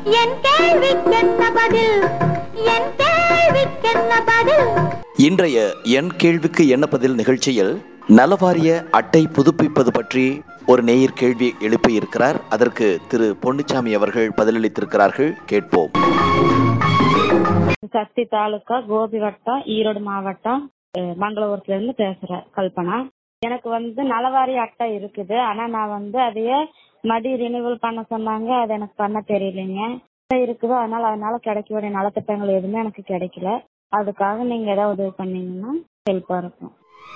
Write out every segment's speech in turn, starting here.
என் கேள்விக்கென்ன பதில் என் கேள்விக்கென்ன பதில் இன்றைய என் கேள்விக்கு என்ன பதில் நிகழ்ச்சியில் நலவாரிய அட்டை புதுப்பிப்பது பற்றி ஒரு நேயர் கேள்வி எழுப்பியிருக்கிறார் அதற்கு திரு பொன்னுச்சாமி அவர்கள் பதிலளித்திருக்கிறார்கள் கேட்போம் சக்தி தாலுக்கா கோபி வட்டம் ஈரோடு மாவட்டம் அஹ், மங்களபுரத்துல இருந்து பேசுறேன் கல்பனா எனக்கு வந்து நலவாரி அட்டை இருக்குது ஆனா நான் வந்து அதையே மடி ரினிவல் பண்ண சொன்னாங்க அது எனக்கு பண்ண தெரியலைங்க அட்டை இருக்குது அதனால அதனால கிடைக்க வேண்டிய நலத்திட்டங்கள் எதுவுமே எனக்கு கிடைக்கல அதுக்காக நீங்க ஏதாவது உதவி பண்ணீங்கன்னா ஹெல்ப்பா இருக்கும்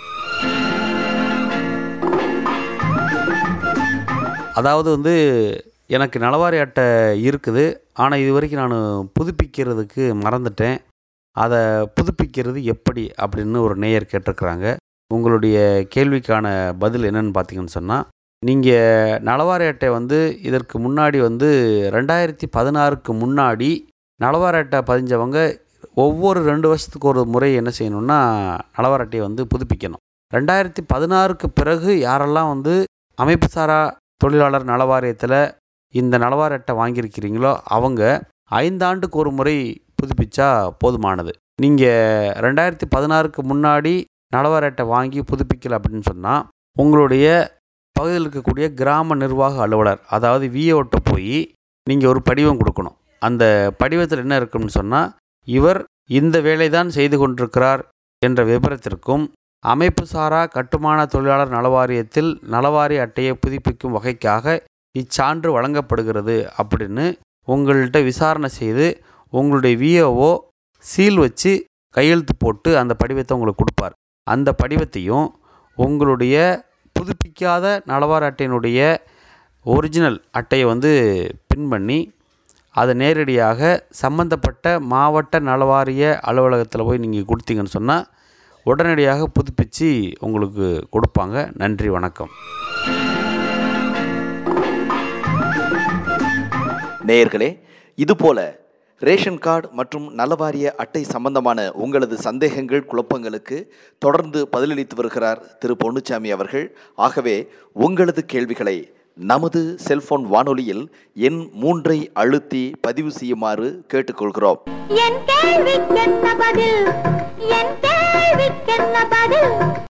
அதாவது வந்து எனக்கு நலவாரி அட்டை இருக்குது ஆனால் இது வரைக்கும் நான் புதுப்பிக்கிறதுக்கு மறந்துட்டேன் அதை புதுப்பிக்கிறது எப்படி அப்படின்னு ஒரு நேயர் கேட்டிருக்கிறாங்க உங்களுடைய கேள்விக்கான பதில் என்னன்னு பார்த்தீங்கன்னு சொன்னால் நீங்கள் நலவாரி அட்டை வந்து இதற்கு முன்னாடி வந்து ரெண்டாயிரத்தி பதினாறுக்கு முன்னாடி நலவாரி அட்டை பதிஞ்சவங்க ஒவ்வொரு ரெண்டு வருஷத்துக்கு ஒரு முறை என்ன செய்யணும்னா நலவாரி அட்டையை வந்து புதுப்பிக்கணும் ரெண்டாயிரத்தி பதினாறுக்கு பிறகு யாரெல்லாம் வந்து அமைப்பு சாரா தொழிலாளர் நலவாரியத்தில் இந்த நலவார அட்டை வாங்கியிருக்கிறீங்களோ அவங்க ஐந்தாண்டுக்கு ஒரு முறை புதுப்பிச்சா போதுமானது நீங்கள் ரெண்டாயிரத்தி பதினாறுக்கு முன்னாடி நலவார அட்டை வாங்கி புதுப்பிக்கல அப்படின்னு சொன்னால் உங்களுடைய பகுதியில் இருக்கக்கூடிய கிராம நிர்வாக அலுவலர் அதாவது விஏஓட்ட போய் நீங்கள் ஒரு படிவம் கொடுக்கணும் அந்த படிவத்தில் என்ன இருக்குன்னு சொன்னால் இவர் இந்த வேலை தான் செய்து கொண்டிருக்கிறார் என்ற விபரத்திற்கும் அமைப்பு சாரா கட்டுமான தொழிலாளர் நலவாரியத்தில் நலவாரிய அட்டையை புதுப்பிக்கும் வகைக்காக இச்சான்று வழங்கப்படுகிறது அப்படின்னு உங்கள்கிட்ட விசாரணை செய்து உங்களுடைய விஓஓ சீல் வச்சு கையெழுத்து போட்டு அந்த படிவத்தை உங்களுக்கு கொடுப்பார் அந்த படிவத்தையும் உங்களுடைய புதுப்பிக்காத நலவார அட்டையினுடைய ஒரிஜினல் அட்டையை வந்து பின் பண்ணி அதை நேரடியாக சம்பந்தப்பட்ட மாவட்ட நலவாரிய அலுவலகத்தில் போய் நீங்கள் கொடுத்தீங்கன்னு சொன்னால் உடனடியாக புதுப்பித்து உங்களுக்கு கொடுப்பாங்க நன்றி வணக்கம் நேயர்களே இதுபோல ரேஷன் கார்டு மற்றும் நலவாரிய அட்டை சம்பந்தமான உங்களது சந்தேகங்கள் குழப்பங்களுக்கு தொடர்ந்து பதிலளித்து வருகிறார் திரு பொன்னுச்சாமி அவர்கள் ஆகவே உங்களது கேள்விகளை நமது செல்போன் வானொலியில் எண் மூன்றை அழுத்தி பதிவு செய்யுமாறு கேட்டுக்கொள்கிறோம் என் கேள்விக்கென்ன பதில் என் கேள்விக்கென்ன பதில்